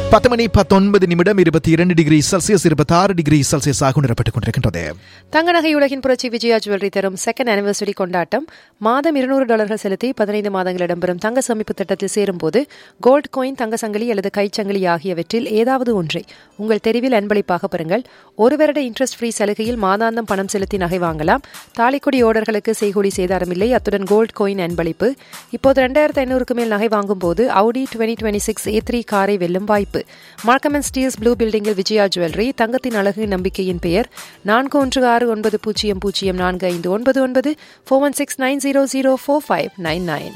பத்து மணி பத்தொன்பது நிமிடம் இருபத்தி இரண்டு டிகிரி செல்சியஸ் இருபத்தி ஆறு டிகிரி செல்சியஸாக உணரப்பட்டுக் கொண்டிருக்கின்றது தங்க நகை உலகின் புரட்சி விஜயா ஜுவல்லரி தரும் செகண்ட் அனிவர்சரி கொண்டாட்டம் மாதம் இருநூறு டாலர்கள் செலுத்தி பதினைந்து மாதங்கள் இடம்பெறும் தங்க சேமிப்பு திட்டத்தில் சேரும்போது கோல்ட் கோயின் தங்க சங்கிலி அல்லது கைச்சங்கிலி ஆகியவற்றில் ஏதாவது ஒன்றை உங்கள் தெருவில் அன்பளிப்பாக பெறுங்கள் ஒரு வருட இன்ட்ரெஸ்ட் ஃப்ரீ சலுகையில் மாதாந்தம் பணம் செலுத்தி நகை வாங்கலாம் தாலிக்குடி ஓடர்களுக்கு செய்கூலி சேதாரமில்லை அத்துடன் கோல்ட் கோயின் அன்பளிப்பு இப்போது ரெண்டாயிரத்து ஐநூறுக்கு மேல் நகை வாங்கும் போது Audi twenty twenty six A three காரை வெல்லும் வாய்ப்பு மார்க்கம் அண்ட் ஸ்டீல்ஸ் ப்ளூ பில்டிங்கில் விஜயா ஜுவல்லரி தங்கத்தின் அழகு நம்பிக்கையின் பெயர் நான்கு ஒன்று ஆறு ஒன்பது பூஜ்ஜியம் பூஜ்ஜியம் நான்கு ஐந்து ஒன்பது ஒன்பது four one six nine zero zero four five nine nine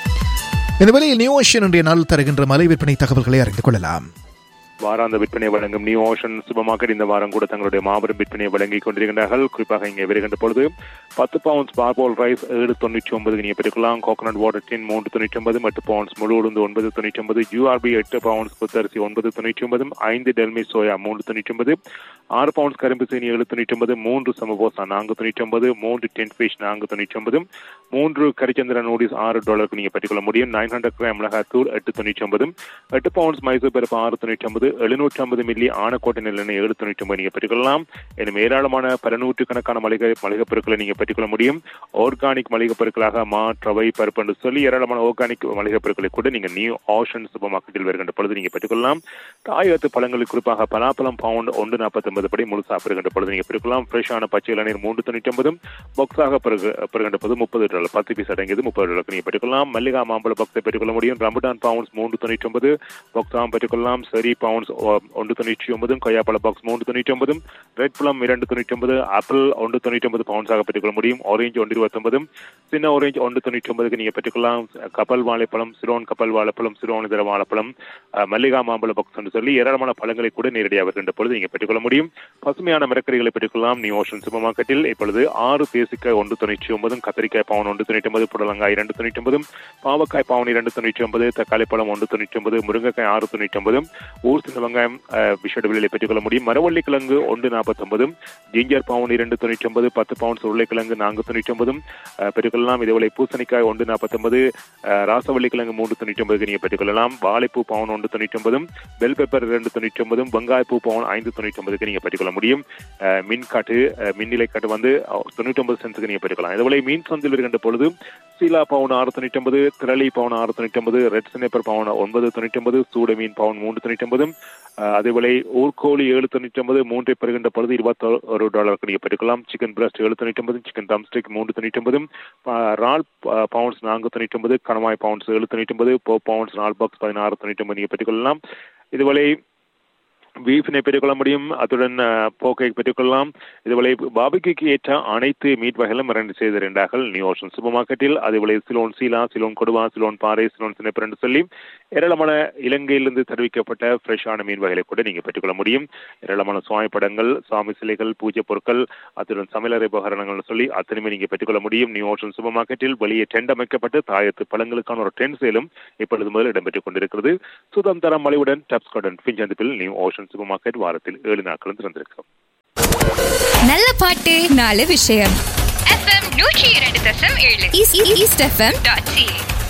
இந்த வேளையில் நியூ ஓஷன் இன்றைய நாள் தருகின்ற மலை விற்பனை தகவல்களை அறிந்து கொள்ளலாம் வாராந்த விற்பனை வழங்கும் நியூ ஓஷன் சூப்பர் மார்க்கெட் இந்த வாரம் கூட தங்களுடைய மாபெரும் விற்பனையை வழங்கிக் கொண்டிருக்கின்றார்கள் குறிப்பாக இங்கே வருகின்ற பொழுது பத்து பவுண்ட்ஸ் பார்போல் ரைஸ் ஏழு தொண்ணூற்றி ஒன்பது நீங்கள் பெற்றுக்கலாம் கோகனட் வாட்டர் டின் மூன்று தொண்ணூற்றி ஒன்பது எட்டு பவுண்ட்ஸ் முழு உளுந்து ஒன்பது தொண்ணூற்றி ஒன்பது யூஆர்பி எட்டு பவுண்ட்ஸ் புத்தரிசி ஒன்பது தொண்ணூற்றி ஒன்பது ஐந்து டெல்மி சோயா மூன்று தொண்ணூற்றி ஒன்பது ஆறு பவுண்ட்ஸ் கரும்பு சீனி ஏழு தொண்ணூற்றி ஒன்பது மூன்று சமபோசா நான்கு தொண்ணூற்றி ஒன்பது மூன்று டென் ஃபிஷ் நான்கு தொண்ணூற்றி ஒன்பது மூன்று கரிச்சந்திர நூடிஸ் ஆறு டாலருக்கு நீங்கள் பெற்றுக்கொள்ள முடியும் நைன் ஹண்ட்ரட் கிராம் மிளகாத்தூள் எட்டு தொண்ணூற்றி ஒன்பது எட்டு பவுண்ட்ஸ் மைசூர் பருப்பு ஆறு தொண்ணூற்றி ஒன்பது எழுநூற்றி ஐம்பது மில்லி ஆனக்கோட்டை நெல்லெண்ணெய் ஏழு தொண்ணூற்றி ஒன்பது நீங்கள் பெற்றுக்கொள்ளலாம் இன்னும் ஏராளமான பல நூற்றுக்கணக்கான மளிகை மளிகை பொருட்களை நீங்கள் பெற்றுக்கொள்ள முடியும் ஆர்கானிக் மளிகை பொருட்களாக மா ரவை பருப்பு என்று சொல்லி ஏராளமான ஆர்கானிக் மளிகை பொருட்களை கூட நீங்கள் நியூ ஆஷன் சூப்பர் மார்க்கெட்டில் வருகின்ற பொழுது நீங்கள் பெற்றுக்கொள்ளலாம் தாயகத்து பழங்களுக்கு குறிப்பாக பலாப்பழம் பவுண்ட் ஒன்று நாற்பத்தொன்பது படி முழுசாக பெறுகின்ற பொழுது நீங்கள் பெற்றுக்கொள்ளலாம் ஃப்ரெஷ்ஷான பச்சை இளநீர் மூன்று தொண்ணூற்றி ஒன்பது பாக்ஸாக பெறுகின்ற பொழுது முப்பது டாலர் பத்து பீஸ் அடங்கியது முப்பது டாலருக்கு நீங்கள் பெற்றுக்கொள்ளலாம் மல்லிகா மாம்பழ பாக்ஸை பெற்றுக்கொள்ள முடியும் ரம்புடான் பவுண்ட்ஸ் மூன்று தொண்ணூற்றி ஒன்பது பாக்ஸாக பெற்றுக்கொள்ளலாம் சரி பவுண்ட்ஸ் ஒன்று தொண்ணூற்றி ஒன்பதும் கொய்யாப்பழ பாக்ஸ் மூன்று தொண்ணூற்றி ஒன்பதும் ரெட் பழம் இரண்டு தொண்ணூற்றி ஒன்பது ஆப்பிள் ஒன்று தொண்ணூற்றி ஒன்பது பவுண்ட்ஸாக பெற்றுக்கொள்ள முடியும் ஆரஞ்சு ஒன்று இருபத்தொன்பதும் சின்ன ஆரஞ்சு ஒன்று தொண்ணூற்றி ஒன்பதுக்கு நீங்கள் பெற்றுக்கொள்ளலாம் கப்பல் வாழைப்பழம் சிரோன் கப்பல் வாழைப்பழம் சிரோன் இதர வாழைப்பழம் மல்லிகா மாம்பழ பாக்ஸ் என்று சொல்லி ஏராளமான பழங்களை கூட நேரடியாக வருகின்ற பொழுது நீங்கள் பெற்றுக்கொள்ள முடியும் பசுமையான மரக்கறிகளை பெற்றுக்கொள்ளலாம் நியூ ஓஷன் சூப்பர் மார்க்கெட்டில் இப்பொழுது ஆறு தேசிக்காய் ஒன்று தொண்ணூற்றி ஒன்பதும் கத்திரிக்காய் பவுன் ஒன்று தொண்ணூற்றி ஒன்பது புடலங்காய் இரண்டு தொண்ணூற்றி ஒன்பதும் பாவக்காய் பவுன் இரண்டு தொண்ணூற்றி ஒன்பது தக்காளி பழம் ஒன்று தொண்ணூற்றி ஒன்பது முருங்கைக்காய் ஆறு தொண்ணூற்றி ஒன்பதும் ஊர் சின்ன வெங்காயம் விஷட விலையை பெற்றுக்கொள்ள முடியும் மரவள்ளி கிழங்கு ஒன்று நாற்பத்தொன்பதும் ஜிஞ்சர் பவுன் இரண்டு தொண்ணூற்றி ஒன்பது பத்து பவுண்ட் உருளைக்கிழங்கு நான்கு தொண்ணூற்றி ஒன்பதும் பெற்றுக்கொள்ளலாம் இதேபோல பூசணிக்காய் ஒன்று நாற்பத்தொன்பது ராசவள்ளி கிழங்கு மூன்று தொண்ணூற்றி ஒன்பதுக்கு நீங்கள் பெற்றுக்கொள்ளலாம் வாழைப்பூ பவுன் ஒன்று தொண்ணூற்றி ஒன்பதும் பெல் பெப்பர் இரண்டு தொண்ணூற்றி ஒன்பதும் வெங்காயப்பூ பவுன் ஐந்து தொண்ணூற்றி ஒன்பதுக்கு நீங்கள் பெற்றுக்கொள்ள முடியும் மின் காட்டு மின்னிலை காட்டு வந்து தொண்ணூற்றி ஒன்பது சென்ஸுக்கு நீங்கள் பெற்றுக்கலாம் இதேபோல மீன் சந்தில் இருக்கின்ற பொழுது சீலா பவுன் ஆறு தொண்ணூற்றி ஒன்பது திரளி பவுன் ஆறு தொண்ணூற்றி ஒன்பது ரெட் சினேப்பர் பவுன் ஒன்பது தொண்ணூற்றி ஒன்பது சூட மீன் பவுன் மூன்று தொண்ணூற்றி ஒன்பதும் அதேபோல ஊர்கோழி ஏழு தொண்ணூற்றி ஒன்பது மூன்றை பெறுகின்ற பொழுது இருபத்தி ஒரு டாலருக்கு நீங்கள் பெற்றுக்கலாம் சிக்கன் பிரஸ்ட் ஏழு தொண்ணூற்றி ஒன்பது சிக்கன் தம்ஸ்டிக் மூன்று தொண்ணூற்றி ஒன்பதும் ரால் பவுண்ட்ஸ் நான்கு தொண்ணூற்றி ஒன்பது கணவாய் பவுண்ட்ஸ் ஏழு தொண்ணூற்றி ஒன்பது போ பவுண்ட்ஸ் நாலு பாக்ஸ் பதினாறு தொண்ணூற்றி ஒன்பது நீங்கள் பெற்றுக்கொள்ளலாம் இதுவரை பீஃபினை பெற்றுக்கொள்ள முடியும் அத்துடன் போக்கை பெற்றுக்கொள்ளலாம் இதுவரை பாபிக்கு ஏற்ற அனைத்து மீட் வகைகளும் இரண்டு செய்திருந்தார்கள் நியூ ஓஷன் சூப்பர் மார்க்கெட்டில் அதுவரை சிலோன் சீலா சிலோன் கொடுவா சிலோன் பாறை சிலோன் சினைப்பர் என்று சொல்லி ஏராளமான இலங்கையிலிருந்து தெரிவிக்கப்பட்ட ஃப்ரெஷ்ஷான மீன் வகைகளை கூட நீங்கள் பெற்றுக்கொள்ள முடியும் ஏராளமான சுவாமி படங்கள் சுவாமி சிலைகள் பூஜை பொருட்கள் அத்துடன் சமையலறை உபகரணங்கள் சொல்லி அத்தனையுமே நீங்கள் பெற்றுக்கொள்ள முடியும் நியூ ஓஷன் சூப்பர் மார்க்கெட்டில் வெளியே டெண்ட் அமைக்கப்பட்டு தாயத்து பழங்களுக்கான ஒரு டென்ட் சேலும் இப்பொழுது முதல் இடம்பெற்றுக் கொண்டிருக்கிறது சுதந்திரம் மலைவுடன் டப்ஸ்கார்டன் பிஞ்சந்திப்பில் நியூ ஓஷன் சூப்பர் மார்க்கெட் வாரத்தில் ஏழு நாட்களும் திறந்திருக்கும் நல்ல பாட்டு நாலு விஷயம் எஃப்எம் நூற்றி இரண்டு தசம் ஏழு ஈஸ்ட் எஃப்எம் டாட் சி